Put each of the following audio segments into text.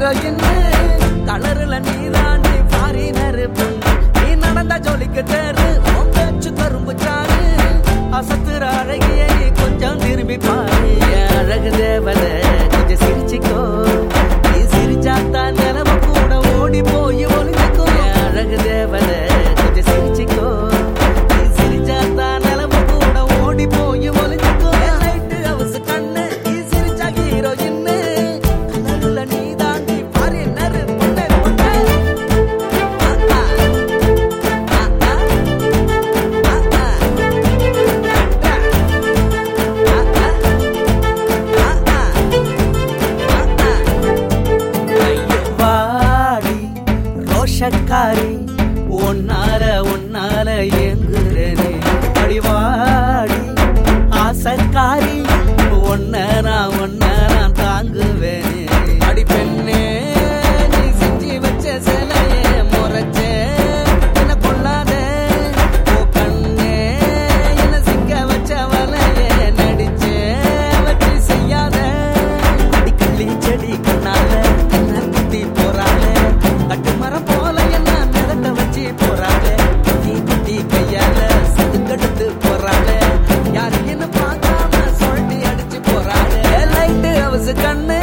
Heroine கலருல நீ தாண்டி foreigner பொண்ணு நீ நடந்த ஜோலிக்கு தேரு உன் பேச்சு கரும்பு சாறு அசத்துற அழகிய நீ கொஞ்சம் திரும்பி பாரு என் அழகு தேவதை கொஞ்சம் சிரிச்சுக்கோ நீ சிரிச்சாத்தான் நிலவு கூட ஓடி போய் ஒளிஞ்சுக்கோ என் அழகு தேவதை கொஞ்சம் சிரிச்சுக்கோ நீ சிரிச்சாத்தான் நிலவு கூட ஓடி போய் ஒளிஞ்சுக்கோ லைட்டு அவசு கண்ணு நீ சிரிச்சா ஹீரோயின் கலருல நீ தாண்டி பாரு நறு பொண்ணு பொண்ணு ஆ, ஆ. ஆ, ஆ. ஆ, ஆ. வாடி ரோஷக்காரி ஒன்னால ஒன்னால ஏங்குறேனே அடிவாடி ஆசக்காரி ஒன்ன நான் ஒன்ன நான் தாங்குவேனே அடி பெண்ணே நீ செஞ்சு வச்ச சிலையே முறைச்சே என்ன கொள்ளாதே ஓ கண்ணே என்ன சிக்க வச்ச வலையே நடிச்சே வச்சு செய்யாத அடிக்கள்ளி செடி கண்ணால என்ன குத்தி போறாளே கட்டு மரம் போல என்ன மிதக்க வச்சு போறாளே குத்தி குத்தி கையால சதுக்கெடுத்து போறாளே யாரு என்ன பார்க்காம சொல்லி அடிச்சு போறாளே லைட்டு அவசு கண்ணு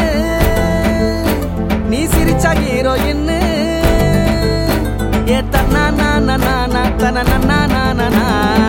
நீ சிரிச்சா ஹீரோயின் ஏ தன்னா நானா நானா தன நன்னா நானா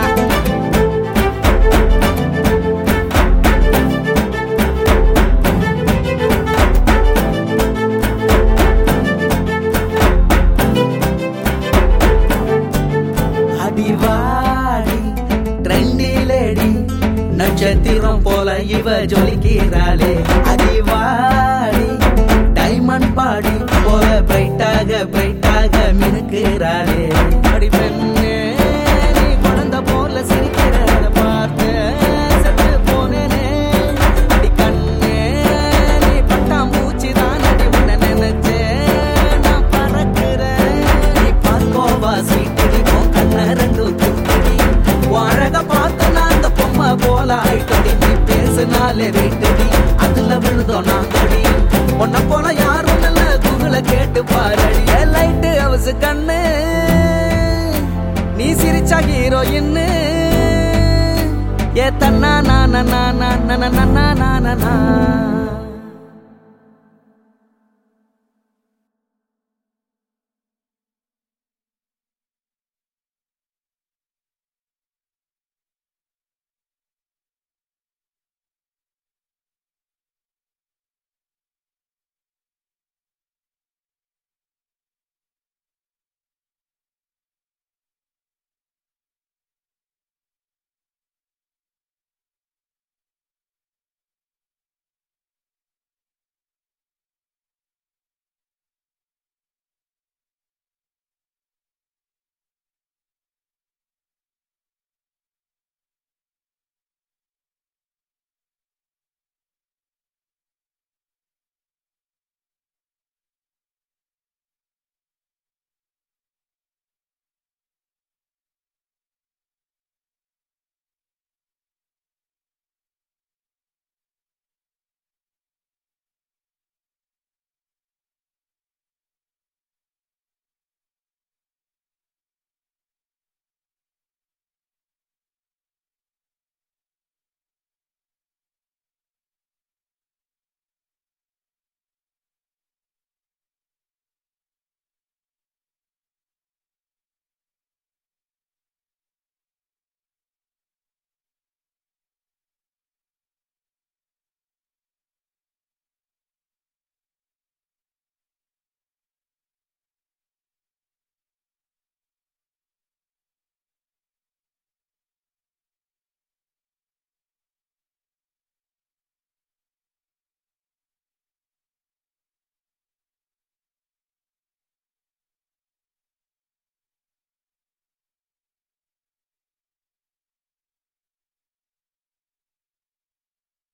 அடிவாடி ட்ரெண்டிலேடி நட்சத்திரம் போல இவ ஜொலிக்கிறாளே அடிவாடி டைமண்ட் பாடி போல பிரைட்டாக பிரைட்டாக மினுக்கிறாளே அடி பெண்ணே நீ குழந்தை போல சிரிக்கிறத பார்த்து செத்து போனேனே அடி கண்ணே நீ பட்டாம்பூச்சி தான் அடி உன்னை நினைச்சே நான் பறக்கிறேன் நீ பார்க்கோவா சீட்டடி உன் கண்ண ரெண்டும் தூக்கடி அழக பார்த்து நான் அந்த பொம்மை போல ஆயிட்டடி நீ பேசுனாலே வீட்டடி அதுல விழுதோம் நாங்கடி உன்னை போல யாரும் இல்ல கூகுள கேட்டு பாரடி லைட்டு அவசு கண்ணு நீ சிரிச்சா ஹீரோயின் ஏ தன்னா நானா நானா நானா நானா நானா